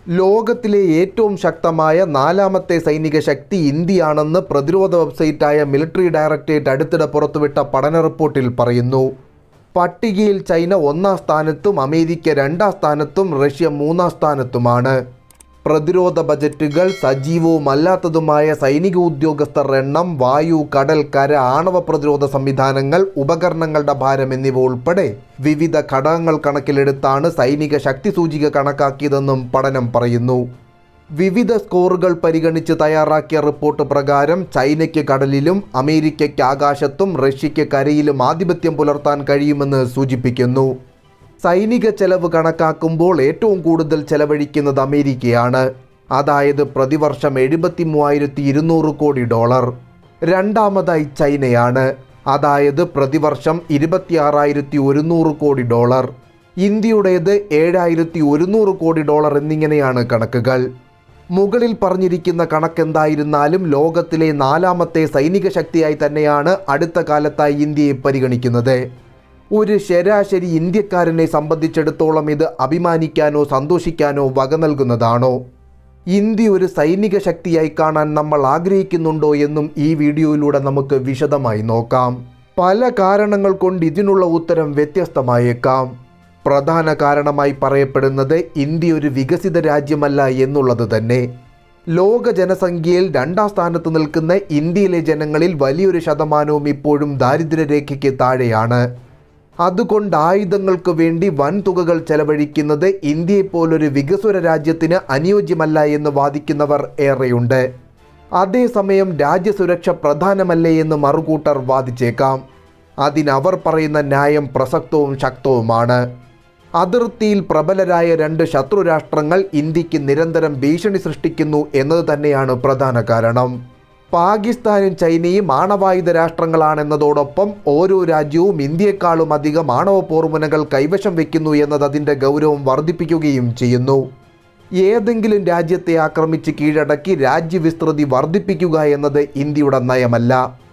ലോകത്തിലെ ഏറ്റവും ശക്തമായ നാലാമത്തെ സൈനിക ശക്തി ഇന്ത്യയാണെന്ന് പ്രതിരോധ വെബ്സൈറ്റായ മിലിറ്ററി ഡയറക്ടറേറ്റ് അടുത്തിടെ പുറത്തുവിട്ട പഠന റിപ്പോർട്ടിൽ പറയുന്നു പട്ടികയിൽ ചൈന ഒന്നാം സ്ഥാനത്തും അമേരിക്ക രണ്ടാം സ്ഥാനത്തും റഷ്യ മൂന്നാം സ്ഥാനത്തുമാണ് പ്രതിരോധ ബജറ്റുകൾ സജീവവും അല്ലാത്തതുമായ സൈനിക ഉദ്യോഗസ്ഥർ എണ്ണം വായു കടൽ കര ആണവ പ്രതിരോധ സംവിധാനങ്ങൾ ഉപകരണങ്ങളുടെ ഭാരം എന്നിവ ഉൾപ്പെടെ വിവിധ ഘടകങ്ങൾ കണക്കിലെടുത്താണ് സൈനിക ശക്തി സൂചിക കണക്കാക്കിയതെന്നും പഠനം പറയുന്നു വിവിധ സ്കോറുകൾ പരിഗണിച്ച് തയ്യാറാക്കിയ റിപ്പോർട്ട് പ്രകാരം ചൈനയ്ക്ക് കടലിലും അമേരിക്കയ്ക്ക് ആകാശത്തും റഷ്യയ്ക്ക് കരയിലും ആധിപത്യം പുലർത്താൻ കഴിയുമെന്ന് സൂചിപ്പിക്കുന്നു സൈനിക ചെലവ് കണക്കാക്കുമ്പോൾ ഏറ്റവും കൂടുതൽ ചെലവഴിക്കുന്നത് അമേരിക്കയാണ് അതായത് പ്രതിവർഷം എഴുപത്തി മൂവായിരത്തി ഇരുന്നൂറ് കോടി ഡോളർ രണ്ടാമതായി ചൈനയാണ് അതായത് പ്രതിവർഷം ഇരുപത്തിയാറായിരത്തി ഒരുന്നൂറ് കോടി ഡോളർ ഇന്ത്യയുടേത് ഏഴായിരത്തി ഒരുന്നൂറ് കോടി ഡോളർ എന്നിങ്ങനെയാണ് കണക്കുകൾ മുകളിൽ പറഞ്ഞിരിക്കുന്ന കണക്കെന്തായിരുന്നാലും ലോകത്തിലെ നാലാമത്തെ സൈനിക ശക്തിയായി തന്നെയാണ് അടുത്ത കാലത്തായി ഇന്ത്യയെ പരിഗണിക്കുന്നത് ഒരു ശരാശരി ഇന്ത്യക്കാരനെ സംബന്ധിച്ചിടത്തോളം ഇത് അഭിമാനിക്കാനോ സന്തോഷിക്കാനോ വക നൽകുന്നതാണോ ഇന്ത്യ ഒരു സൈനിക ശക്തിയായി കാണാൻ നമ്മൾ ആഗ്രഹിക്കുന്നുണ്ടോ എന്നും ഈ വീഡിയോയിലൂടെ നമുക്ക് വിശദമായി നോക്കാം പല കാരണങ്ങൾ കൊണ്ട് ഇതിനുള്ള ഉത്തരം വ്യത്യസ്തമായേക്കാം പ്രധാന കാരണമായി പറയപ്പെടുന്നത് ഇന്ത്യ ഒരു വികസിത രാജ്യമല്ല എന്നുള്ളത് തന്നെ ലോക ജനസംഖ്യയിൽ രണ്ടാം സ്ഥാനത്ത് നിൽക്കുന്ന ഇന്ത്യയിലെ ജനങ്ങളിൽ വലിയൊരു ശതമാനവും ഇപ്പോഴും ദാരിദ്ര്യരേഖയ്ക്ക് താഴെയാണ് അതുകൊണ്ട് ആയുധങ്ങൾക്ക് വേണ്ടി വൻതുകകൾ ചെലവഴിക്കുന്നത് ഇന്ത്യയെപ്പോലൊരു വികസ്വര രാജ്യത്തിന് അനുയോജ്യമല്ല എന്ന് വാദിക്കുന്നവർ ഏറെയുണ്ട് അതേസമയം രാജ്യസുരക്ഷ പ്രധാനമല്ലേ എന്ന് മറുകൂട്ടർ വാദിച്ചേക്കാം അതിനവർ പറയുന്ന ന്യായം പ്രസക്തവും ശക്തവുമാണ് അതിർത്തിയിൽ പ്രബലരായ രണ്ട് ശത്രുരാഷ്ട്രങ്ങൾ ഇന്ത്യക്ക് നിരന്തരം ഭീഷണി സൃഷ്ടിക്കുന്നു എന്നത് തന്നെയാണ് പ്രധാന കാരണം പാകിസ്ഥാനും ചൈനയും ആണവായുധ രാഷ്ട്രങ്ങളാണെന്നതോടൊപ്പം ഓരോ രാജ്യവും ഇന്ത്യയെക്കാളും അധികം ആണവ പോർമുനകൾ കൈവശം വയ്ക്കുന്നു എന്നത് അതിൻ്റെ ഗൗരവം വർദ്ധിപ്പിക്കുകയും ചെയ്യുന്നു ഏതെങ്കിലും രാജ്യത്തെ ആക്രമിച്ച് കീഴടക്കി രാജ്യവിസ്തൃതി വർദ്ധിപ്പിക്കുക എന്നത് ഇന്ത്യയുടെ നയമല്ല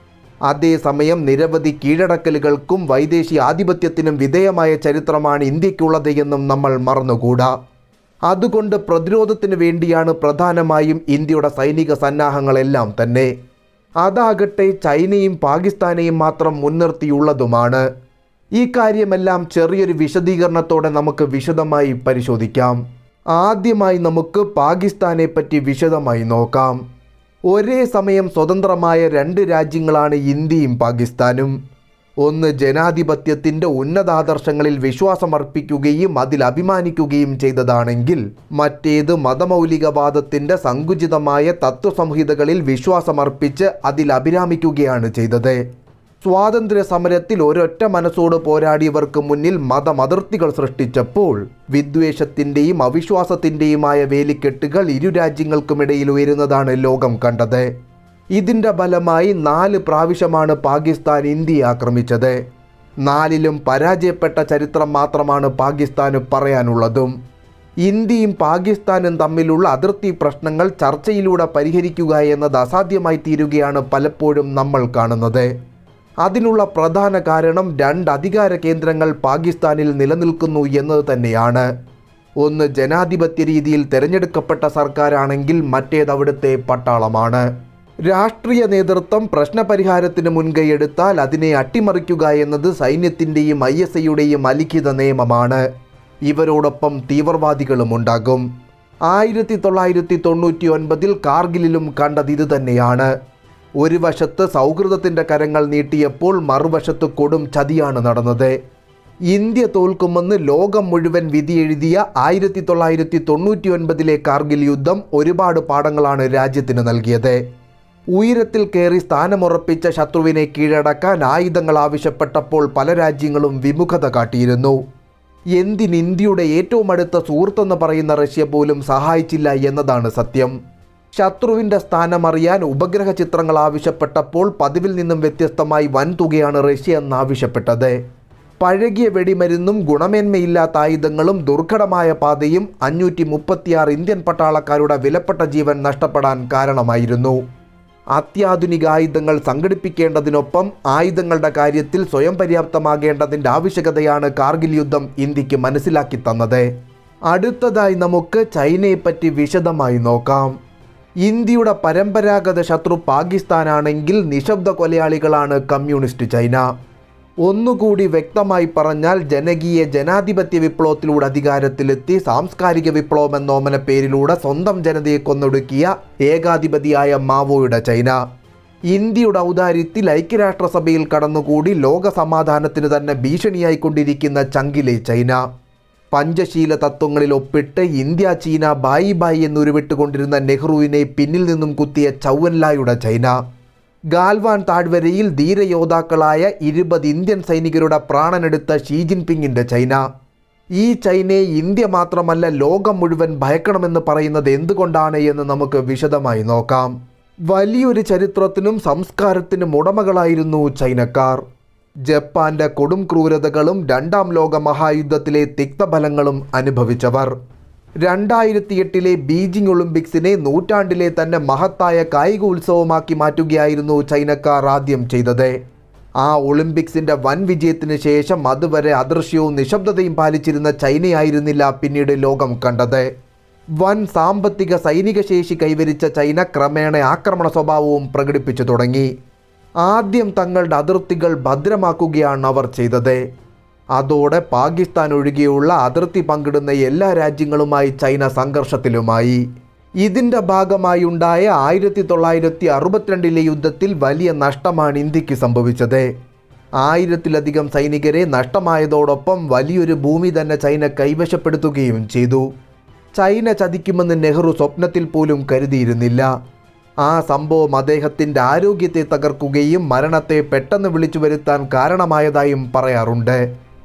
അതേസമയം നിരവധി കീഴടക്കലുകൾക്കും വൈദേശിക ആധിപത്യത്തിനും വിധേയമായ ചരിത്രമാണ് ഇന്ത്യക്കുള്ളത് എന്നും നമ്മൾ മറന്നുകൂടാ അതുകൊണ്ട് പ്രതിരോധത്തിന് വേണ്ടിയാണ് പ്രധാനമായും ഇന്ത്യയുടെ സൈനിക സന്നാഹങ്ങളെല്ലാം തന്നെ അതാകട്ടെ ചൈനയും പാകിസ്ഥാനെയും മാത്രം മുൻനിർത്തിയുള്ളതുമാണ് ഈ കാര്യമെല്ലാം ചെറിയൊരു വിശദീകരണത്തോടെ നമുക്ക് വിശദമായി പരിശോധിക്കാം ആദ്യമായി നമുക്ക് പാകിസ്ഥാനെ പറ്റി വിശദമായി നോക്കാം ഒരേ സമയം സ്വതന്ത്രമായ രണ്ട് രാജ്യങ്ങളാണ് ഇന്ത്യയും പാകിസ്ഥാനും ഒന്ന് ജനാധിപത്യത്തിൻ്റെ ഉന്നതാദർശങ്ങളിൽ വിശ്വാസമർപ്പിക്കുകയും അതിൽ അഭിമാനിക്കുകയും ചെയ്തതാണെങ്കിൽ മറ്റേത് മതമൗലികവാദത്തിൻ്റെ സങ്കുചിതമായ തത്വസംഹിതകളിൽ വിശ്വാസമർപ്പിച്ച് അതിൽ അഭിരാമിക്കുകയാണ് ചെയ്തത് സ്വാതന്ത്ര്യ സമരത്തിൽ ഒരൊറ്റ മനസ്സോട് പോരാടിയവർക്ക് മുന്നിൽ മതമതിർത്തികൾ സൃഷ്ടിച്ചപ്പോൾ വിദ്വേഷത്തിൻ്റെയും അവിശ്വാസത്തിൻ്റെയുമായ വേലിക്കെട്ടുകൾ ഇരു രാജ്യങ്ങൾക്കുമിടയിൽ ഉയരുന്നതാണ് ലോകം കണ്ടത് ഇതിൻ്റെ ഫലമായി നാല് പ്രാവശ്യമാണ് പാകിസ്ഥാൻ ഇന്ത്യയെ ആക്രമിച്ചത് നാലിലും പരാജയപ്പെട്ട ചരിത്രം മാത്രമാണ് പാകിസ്ഥാന് പറയാനുള്ളതും ഇന്ത്യയും പാകിസ്ഥാനും തമ്മിലുള്ള അതിർത്തി പ്രശ്നങ്ങൾ ചർച്ചയിലൂടെ പരിഹരിക്കുക എന്നത് അസാധ്യമായി തീരുകയാണ് പലപ്പോഴും നമ്മൾ കാണുന്നത് അതിനുള്ള പ്രധാന കാരണം രണ്ട് അധികാര കേന്ദ്രങ്ങൾ പാകിസ്ഥാനിൽ നിലനിൽക്കുന്നു എന്നത് തന്നെയാണ് ഒന്ന് ജനാധിപത്യ രീതിയിൽ തിരഞ്ഞെടുക്കപ്പെട്ട സർക്കാരാണെങ്കിൽ മറ്റേത് അവിടുത്തെ പട്ടാളമാണ് രാഷ്ട്രീയ നേതൃത്വം പ്രശ്നപരിഹാരത്തിന് മുൻകൈയെടുത്താൽ അതിനെ അട്ടിമറിക്കുക എന്നത് സൈന്യത്തിൻ്റെയും ഐ എസ് ഐയുടെയും അലിഖിത നിയമമാണ് ഇവരോടൊപ്പം തീവ്രവാദികളും ഉണ്ടാകും ആയിരത്തി തൊള്ളായിരത്തി തൊണ്ണൂറ്റി ഒൻപതിൽ കാർഗിലിലും കണ്ടത് ഇത് തന്നെയാണ് ഒരു വശത്ത് സൗഹൃദത്തിൻ്റെ കരങ്ങൾ നീട്ടിയപ്പോൾ മറുവശത്ത് കൊടും ചതിയാണ് നടന്നത് ഇന്ത്യ തോൽക്കുമെന്ന് ലോകം മുഴുവൻ വിധിയെഴുതിയ ആയിരത്തി തൊള്ളായിരത്തി തൊണ്ണൂറ്റി ഒൻപതിലെ കാർഗിൽ യുദ്ധം ഒരുപാട് പാഠങ്ങളാണ് രാജ്യത്തിന് നൽകിയത് ഉയരത്തിൽ കയറി സ്ഥാനമുറപ്പിച്ച ശത്രുവിനെ കീഴടക്കാൻ ആയുധങ്ങൾ ആവശ്യപ്പെട്ടപ്പോൾ പല രാജ്യങ്ങളും വിമുഖത കാട്ടിയിരുന്നു എന്തിന് ഇന്ത്യയുടെ ഏറ്റവും അടുത്ത സുഹൃത്തെന്ന് പറയുന്ന റഷ്യ പോലും സഹായിച്ചില്ല എന്നതാണ് സത്യം ശത്രുവിൻ്റെ സ്ഥാനമറിയാൻ ഉപഗ്രഹ ചിത്രങ്ങൾ ആവശ്യപ്പെട്ടപ്പോൾ പതിവിൽ നിന്നും വ്യത്യസ്തമായി വൻതുകയാണ് റഷ്യ എന്നാവശ്യപ്പെട്ടത് പഴകിയ വെടിമരുന്നും ഗുണമേന്മയില്ലാത്ത ആയുധങ്ങളും ദുർഘടമായ പാതയും അഞ്ഞൂറ്റി മുപ്പത്തിയാറ് ഇന്ത്യൻ പട്ടാളക്കാരുടെ വിലപ്പെട്ട ജീവൻ നഷ്ടപ്പെടാൻ കാരണമായിരുന്നു അത്യാധുനിക ആയുധങ്ങൾ സംഘടിപ്പിക്കേണ്ടതിനൊപ്പം ആയുധങ്ങളുടെ കാര്യത്തിൽ സ്വയം പര്യാപ്തമാകേണ്ടതിൻ്റെ ആവശ്യകതയാണ് കാർഗിൽ യുദ്ധം ഇന്ത്യക്ക് മനസ്സിലാക്കി തന്നത് അടുത്തതായി നമുക്ക് ചൈനയെപ്പറ്റി വിശദമായി നോക്കാം ഇന്ത്യയുടെ പരമ്പരാഗത ശത്രു പാകിസ്ഥാനാണെങ്കിൽ നിശബ്ദ കൊലയാളികളാണ് കമ്മ്യൂണിസ്റ്റ് ചൈന ഒന്നുകൂടി വ്യക്തമായി പറഞ്ഞാൽ ജനകീയ ജനാധിപത്യ വിപ്ലവത്തിലൂടെ അധികാരത്തിലെത്തി സാംസ്കാരിക വിപ്ലവം എന്ന ഓമന പേരിലൂടെ സ്വന്തം ജനതയെ കൊന്നൊടുക്കിയ ഏകാധിപതിയായ മാവോയുടെ ചൈന ഇന്ത്യയുടെ ഔദാര്യത്തിൽ ഐക്യരാഷ്ട്രസഭയിൽ കടന്നുകൂടി ലോക സമാധാനത്തിന് തന്നെ ഭീഷണിയായിക്കൊണ്ടിരിക്കുന്ന ചങ്കിലെ ചൈന പഞ്ചശീല തത്വങ്ങളിൽ ഒപ്പിട്ട് ഇന്ത്യ ചീന ബായി ബായി എന്നുരുവിട്ടുകൊണ്ടിരുന്ന നെഹ്റുവിനെ പിന്നിൽ നിന്നും കുത്തിയ ചൗവൻലായുടെ ചൈന ഗാൽവാൻ താഴ്വരയിൽ ധീരയോദ്ധാക്കളായ ഇരുപത് ഇന്ത്യൻ സൈനികരുടെ പ്രാണനെടുത്ത ഷീ ജിൻപിങ്ങിൻ്റെ ചൈന ഈ ചൈനയെ ഇന്ത്യ മാത്രമല്ല ലോകം മുഴുവൻ ഭയക്കണമെന്ന് പറയുന്നത് എന്തുകൊണ്ടാണ് എന്ന് നമുക്ക് വിശദമായി നോക്കാം വലിയൊരു ചരിത്രത്തിനും സംസ്കാരത്തിനും ഉടമകളായിരുന്നു ചൈനക്കാർ ജപ്പാന്റെ കൊടും ക്രൂരതകളും രണ്ടാം ലോക മഹായുദ്ധത്തിലെ തിക്തഫലങ്ങളും അനുഭവിച്ചവർ രണ്ടായിരത്തി എട്ടിലെ ബീജിംഗ് ഒളിമ്പിക്സിനെ നൂറ്റാണ്ടിലെ തന്നെ മഹത്തായ കായിക ഉത്സവമാക്കി മാറ്റുകയായിരുന്നു ചൈനക്കാർ ആദ്യം ചെയ്തത് ആ ഒളിമ്പിക്സിന്റെ വൻ വിജയത്തിന് ശേഷം അതുവരെ അദൃശ്യവും നിശബ്ദതയും പാലിച്ചിരുന്ന ചൈനയായിരുന്നില്ല പിന്നീട് ലോകം കണ്ടത് വൻ സാമ്പത്തിക സൈനിക ശേഷി കൈവരിച്ച ചൈന ക്രമേണ ആക്രമണ സ്വഭാവവും പ്രകടിപ്പിച്ചു തുടങ്ങി ആദ്യം തങ്ങളുടെ അതിർത്തികൾ ഭദ്രമാക്കുകയാണ് അവർ ചെയ്തത് അതോടെ പാകിസ്ഥാൻ ഒഴികെയുള്ള അതിർത്തി പങ്കിടുന്ന എല്ലാ രാജ്യങ്ങളുമായി ചൈന സംഘർഷത്തിലുമായി ഇതിൻ്റെ ഭാഗമായി ഉണ്ടായ ആയിരത്തി തൊള്ളായിരത്തി അറുപത്തിരണ്ടിലെ യുദ്ധത്തിൽ വലിയ നഷ്ടമാണ് ഇന്ത്യക്ക് സംഭവിച്ചത് ആയിരത്തിലധികം സൈനികരെ നഷ്ടമായതോടൊപ്പം വലിയൊരു ഭൂമി തന്നെ ചൈന കൈവശപ്പെടുത്തുകയും ചെയ്തു ചൈന ചതിക്കുമെന്ന് നെഹ്റു സ്വപ്നത്തിൽ പോലും കരുതിയിരുന്നില്ല ആ സംഭവം അദ്ദേഹത്തിൻ്റെ ആരോഗ്യത്തെ തകർക്കുകയും മരണത്തെ പെട്ടെന്ന് വിളിച്ചു വരുത്താൻ കാരണമായതായും പറയാറുണ്ട്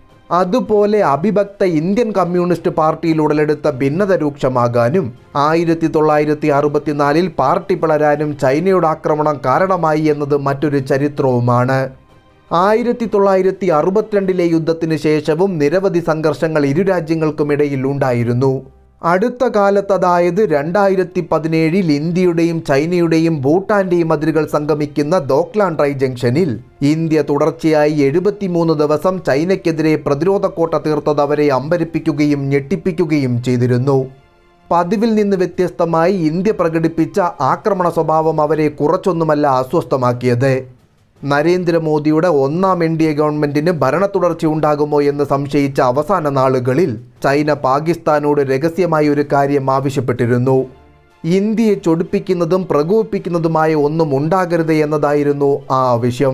അതുപോലെ അഭിഭക്ത ഇന്ത്യൻ കമ്മ്യൂണിസ്റ്റ് പാർട്ടിയിൽ ഉടലെടുത്ത ഭിന്നത രൂക്ഷമാകാനും ആയിരത്തി തൊള്ളായിരത്തി അറുപത്തിനാലിൽ പാർട്ടി പിളരാനും ചൈനയുടെ ആക്രമണം കാരണമായി എന്നത് മറ്റൊരു ചരിത്രവുമാണ് ആയിരത്തി തൊള്ളായിരത്തി അറുപത്തിരണ്ടിലെ യുദ്ധത്തിന് ശേഷവും നിരവധി സംഘർഷങ്ങൾ ഇരു രാജ്യങ്ങൾക്കുമിടയിൽ ഉണ്ടായിരുന്നു അടുത്ത കാലത്ത് അതായത് രണ്ടായിരത്തി പതിനേഴിൽ ഇന്ത്യയുടെയും ചൈനയുടെയും ഭൂട്ടാന്റെയും അതിരുകൾ സംഗമിക്കുന്ന ദോക്ലാൻ ട്രൈ ജംഗ്ഷനിൽ ഇന്ത്യ തുടർച്ചയായി എഴുപത്തിമൂന്ന് ദിവസം ചൈനയ്ക്കെതിരെ പ്രതിരോധ കോട്ട തീർത്തത് അവരെ അമ്പരിപ്പിക്കുകയും ഞെട്ടിപ്പിക്കുകയും ചെയ്തിരുന്നു പതിവിൽ നിന്ന് വ്യത്യസ്തമായി ഇന്ത്യ പ്രകടിപ്പിച്ച ആക്രമണ സ്വഭാവം അവരെ കുറച്ചൊന്നുമല്ല അസ്വസ്ഥമാക്കിയത് നരേന്ദ്രമോദിയുടെ ഒന്നാം എൻ ഡി എ ഗവൺമെന്റിന് ഭരണ തുടർച്ച ഉണ്ടാകുമോ എന്ന് സംശയിച്ച അവസാന നാളുകളിൽ ചൈന പാകിസ്ഥാനോട് രഹസ്യമായി ഒരു കാര്യം ആവശ്യപ്പെട്ടിരുന്നു ഇന്ത്യയെ ചൊടിപ്പിക്കുന്നതും പ്രകോപിപ്പിക്കുന്നതുമായ ഒന്നും ഉണ്ടാകരുത് എന്നതായിരുന്നു ആ ആവശ്യം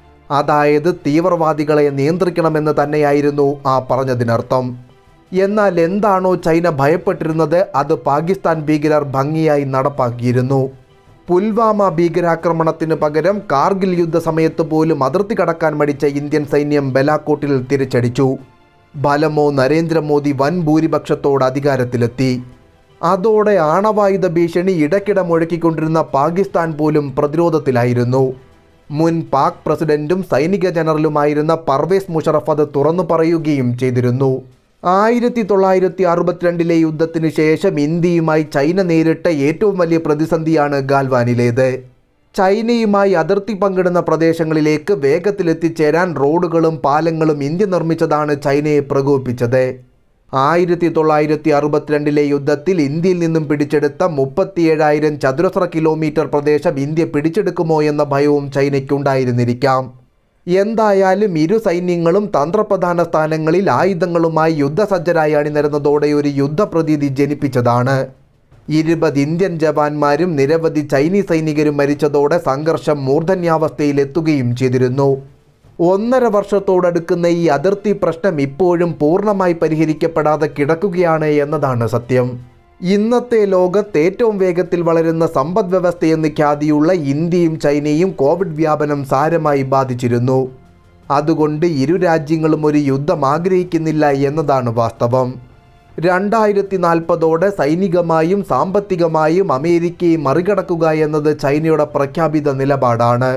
അതായത് തീവ്രവാദികളെ നിയന്ത്രിക്കണമെന്ന് തന്നെയായിരുന്നു ആ പറഞ്ഞതിനർത്ഥം എന്നാൽ എന്താണോ ചൈന ഭയപ്പെട്ടിരുന്നത് അത് പാകിസ്ഥാൻ ഭീകരർ ഭംഗിയായി നടപ്പാക്കിയിരുന്നു പുൽവാമ ഭീകരാക്രമണത്തിന് പകരം കാർഗിൽ യുദ്ധസമയത്ത് പോലും അതിർത്തി കടക്കാൻ മടിച്ച ഇന്ത്യൻ സൈന്യം ബലാക്കോട്ടിൽ തിരിച്ചടിച്ചു ഫലമോ നരേന്ദ്രമോദി വൻ ഭൂരിപക്ഷത്തോട് അധികാരത്തിലെത്തി അതോടെ ആണവായുധ ഭീഷണി ഇടയ്ക്കിടെ മുഴക്കിക്കൊണ്ടിരുന്ന പാകിസ്ഥാൻ പോലും പ്രതിരോധത്തിലായിരുന്നു മുൻ പാക് പ്രസിഡന്റും സൈനിക ജനറലുമായിരുന്ന പർവേസ് മുഷറഫ് അത് തുറന്നു പറയുകയും ചെയ്തിരുന്നു ആയിരത്തി തൊള്ളായിരത്തി അറുപത്തിരണ്ടിലെ യുദ്ധത്തിന് ശേഷം ഇന്ത്യയുമായി ചൈന നേരിട്ട ഏറ്റവും വലിയ പ്രതിസന്ധിയാണ് ഗാൽവാനിലേത് ചൈനയുമായി അതിർത്തി പങ്കിടുന്ന പ്രദേശങ്ങളിലേക്ക് വേഗത്തിലെത്തിച്ചേരാൻ റോഡുകളും പാലങ്ങളും ഇന്ത്യ നിർമ്മിച്ചതാണ് ചൈനയെ പ്രകോപിപ്പിച്ചത് ആയിരത്തി തൊള്ളായിരത്തി അറുപത്തിരണ്ടിലെ യുദ്ധത്തിൽ ഇന്ത്യയിൽ നിന്നും പിടിച്ചെടുത്ത മുപ്പത്തിയേഴായിരം ചതുരശ്ര കിലോമീറ്റർ പ്രദേശം ഇന്ത്യ പിടിച്ചെടുക്കുമോ എന്ന ഭയവും ചൈനയ്ക്കുണ്ടായിരുന്നിരിക്കാം എന്തായാലും ഇരു സൈന്യങ്ങളും തന്ത്രപ്രധാന സ്ഥാനങ്ങളിൽ ആയുധങ്ങളുമായി യുദ്ധസജ്ജരായി അണിനിരന്നതോടെ ഒരു യുദ്ധപ്രതീതി ജനിപ്പിച്ചതാണ് ഇരുപത് ഇന്ത്യൻ ജവാന്മാരും നിരവധി ചൈനീസ് സൈനികരും മരിച്ചതോടെ സംഘർഷം മൂർധന്യാവസ്ഥയിലെത്തുകയും ചെയ്തിരുന്നു ഒന്നര വർഷത്തോടടുക്കുന്ന ഈ അതിർത്തി പ്രശ്നം ഇപ്പോഴും പൂർണ്ണമായി പരിഹരിക്കപ്പെടാതെ കിടക്കുകയാണ് എന്നതാണ് സത്യം ഇന്നത്തെ ലോകത്ത് ഏറ്റവും വേഗത്തിൽ വളരുന്ന സമ്പദ് വ്യവസ്ഥയെന്ന് ഖ്യാതിയുള്ള ഇന്ത്യയും ചൈനയും കോവിഡ് വ്യാപനം സാരമായി ബാധിച്ചിരുന്നു അതുകൊണ്ട് ഇരു രാജ്യങ്ങളും ഒരു യുദ്ധം ആഗ്രഹിക്കുന്നില്ല എന്നതാണ് വാസ്തവം രണ്ടായിരത്തി നാൽപ്പതോടെ സൈനികമായും സാമ്പത്തികമായും അമേരിക്കയെ മറികടക്കുക എന്നത് ചൈനയുടെ പ്രഖ്യാപിത നിലപാടാണ്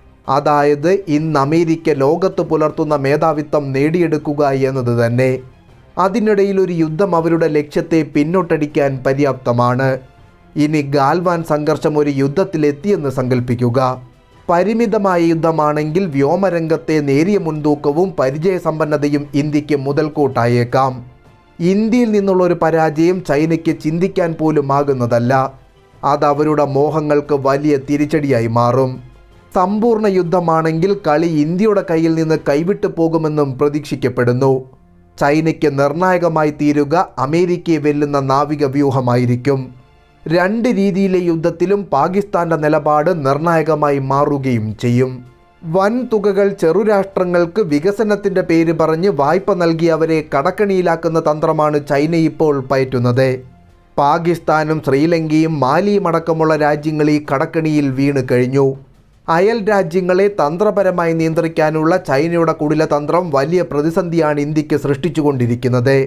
അതായത് ഇന്ന് അമേരിക്ക ലോകത്ത് പുലർത്തുന്ന മേധാവിത്വം നേടിയെടുക്കുക എന്നത് തന്നെ അതിനിടയിൽ ഒരു യുദ്ധം അവരുടെ ലക്ഷ്യത്തെ പിന്നോട്ടടിക്കാൻ പര്യാപ്തമാണ് ഇനി ഗാൽവാൻ സംഘർഷം ഒരു യുദ്ധത്തിലെത്തിയെന്ന് സങ്കല്പിക്കുക പരിമിതമായ യുദ്ധമാണെങ്കിൽ വ്യോമരംഗത്തെ നേരിയ മുൻതൂക്കവും പരിചയസമ്പന്നതയും ഇന്ത്യക്ക് മുതൽക്കൂട്ടായേക്കാം ഇന്ത്യയിൽ നിന്നുള്ള ഒരു പരാജയം ചൈനയ്ക്ക് ചിന്തിക്കാൻ പോലും ആകുന്നതല്ല അത് അവരുടെ മോഹങ്ങൾക്ക് വലിയ തിരിച്ചടിയായി മാറും സമ്പൂർണ്ണ യുദ്ധമാണെങ്കിൽ കളി ഇന്ത്യയുടെ കയ്യിൽ നിന്ന് കൈവിട്ടു പോകുമെന്നും പ്രതീക്ഷിക്കപ്പെടുന്നു ചൈനയ്ക്ക് നിർണായകമായി തീരുക അമേരിക്കയെ വെല്ലുന്ന നാവിക വ്യൂഹമായിരിക്കും രണ്ട് രീതിയിലെ യുദ്ധത്തിലും പാകിസ്ഥാന്റെ നിലപാട് നിർണായകമായി മാറുകയും ചെയ്യും വൻ തുകകൾ ചെറുരാഷ്ട്രങ്ങൾക്ക് വികസനത്തിന്റെ പേര് പറഞ്ഞ് വായ്പ നൽകി അവരെ കടക്കണിയിലാക്കുന്ന തന്ത്രമാണ് ചൈന ഇപ്പോൾ പയറ്റുന്നത് പാകിസ്ഥാനും ശ്രീലങ്കയും മാലിയും അടക്കമുള്ള രാജ്യങ്ങൾ ഈ കടക്കണിയിൽ വീണ് കഴിഞ്ഞു അയൽ രാജ്യങ്ങളെ തന്ത്രപരമായി നിയന്ത്രിക്കാനുള്ള ചൈനയുടെ കുടിലതന്ത്രം വലിയ പ്രതിസന്ധിയാണ് ഇന്ത്യക്ക് സൃഷ്ടിച്ചുകൊണ്ടിരിക്കുന്നത്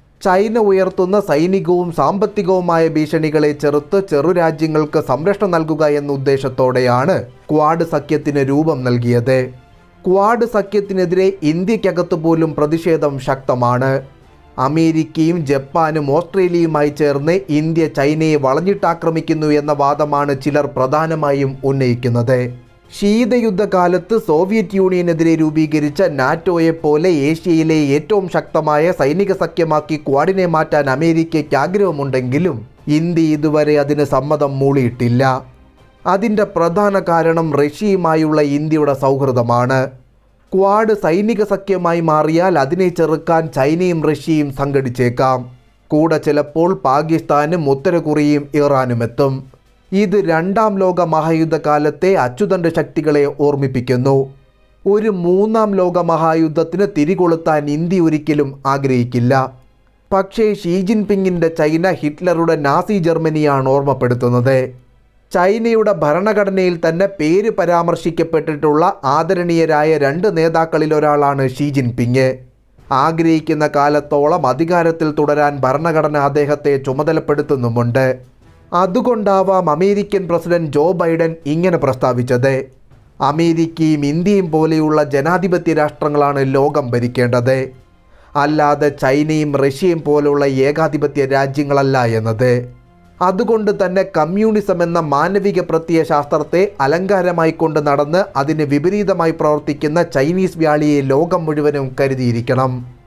ചൈന ഉയർത്തുന്ന സൈനികവും സാമ്പത്തികവുമായ ഭീഷണികളെ ചെറുത്ത് ചെറുരാജ്യങ്ങൾക്ക് സംരക്ഷണം നൽകുക എന്ന ഉദ്ദേശത്തോടെയാണ് ക്വാഡ് സഖ്യത്തിന് രൂപം നൽകിയത് ക്വാഡ് സഖ്യത്തിനെതിരെ ഇന്ത്യക്കകത്ത് പോലും പ്രതിഷേധം ശക്തമാണ് അമേരിക്കയും ജപ്പാനും ഓസ്ട്രേലിയയുമായി ചേർന്ന് ഇന്ത്യ ചൈനയെ വളഞ്ഞിട്ടാക്രമിക്കുന്നു എന്ന വാദമാണ് ചിലർ പ്രധാനമായും ഉന്നയിക്കുന്നത് ശീതയുദ്ധകാലത്ത് സോവിയറ്റ് യൂണിയനെതിരെ രൂപീകരിച്ച നാറ്റോയെ പോലെ ഏഷ്യയിലെ ഏറ്റവും ശക്തമായ സൈനിക സഖ്യമാക്കി ക്വാഡിനെ മാറ്റാൻ അമേരിക്കയ്ക്ക് ആഗ്രഹമുണ്ടെങ്കിലും ഇന്ത്യ ഇതുവരെ അതിന് സമ്മതം മൂളിയിട്ടില്ല അതിൻ്റെ പ്രധാന കാരണം റഷ്യയുമായുള്ള ഇന്ത്യയുടെ സൗഹൃദമാണ് ക്വാഡ് സൈനിക സഖ്യമായി മാറിയാൽ അതിനെ ചെറുക്കാൻ ചൈനയും റഷ്യയും സംഘടിച്ചേക്കാം കൂടെ ചിലപ്പോൾ പാകിസ്ഥാനും ഉത്തര കൊറിയയും ഇറാനും എത്തും ഇത് രണ്ടാം ലോക മഹായുദ്ധകാലത്തെ അച്ചുതണ്ട് ശക്തികളെ ഓർമ്മിപ്പിക്കുന്നു ഒരു മൂന്നാം ലോക മഹായുദ്ധത്തിന് തിരികൊളുത്താൻ ഇന്ത്യ ഒരിക്കലും ആഗ്രഹിക്കില്ല പക്ഷേ ഷീ ജിൻപിങ്ങിൻ്റെ ചൈന ഹിറ്റ്ലറുടെ നാസി ജർമ്മനിയാണ് ഓർമ്മപ്പെടുത്തുന്നത് ചൈനയുടെ ഭരണഘടനയിൽ തന്നെ പേര് പരാമർശിക്കപ്പെട്ടിട്ടുള്ള ആദരണീയരായ രണ്ട് നേതാക്കളിൽ ഒരാളാണ് ഷീ ജിൻപിങ് ആഗ്രഹിക്കുന്ന കാലത്തോളം അധികാരത്തിൽ തുടരാൻ ഭരണഘടന അദ്ദേഹത്തെ ചുമതലപ്പെടുത്തുന്നുമുണ്ട് അതുകൊണ്ടാവാം അമേരിക്കൻ പ്രസിഡന്റ് ജോ ബൈഡൻ ഇങ്ങനെ പ്രസ്താവിച്ചത് അമേരിക്കയും ഇന്ത്യയും പോലെയുള്ള ജനാധിപത്യ രാഷ്ട്രങ്ങളാണ് ലോകം ഭരിക്കേണ്ടത് അല്ലാതെ ചൈനയും റഷ്യയും പോലുള്ള ഏകാധിപത്യ രാജ്യങ്ങളല്ല എന്നത് അതുകൊണ്ട് തന്നെ കമ്മ്യൂണിസം എന്ന മാനവിക പ്രത്യയ ശാസ്ത്രത്തെ അലങ്കാരമായി കൊണ്ട് നടന്ന് അതിന് വിപരീതമായി പ്രവർത്തിക്കുന്ന ചൈനീസ് വ്യാളിയെ ലോകം മുഴുവനും കരുതിയിരിക്കണം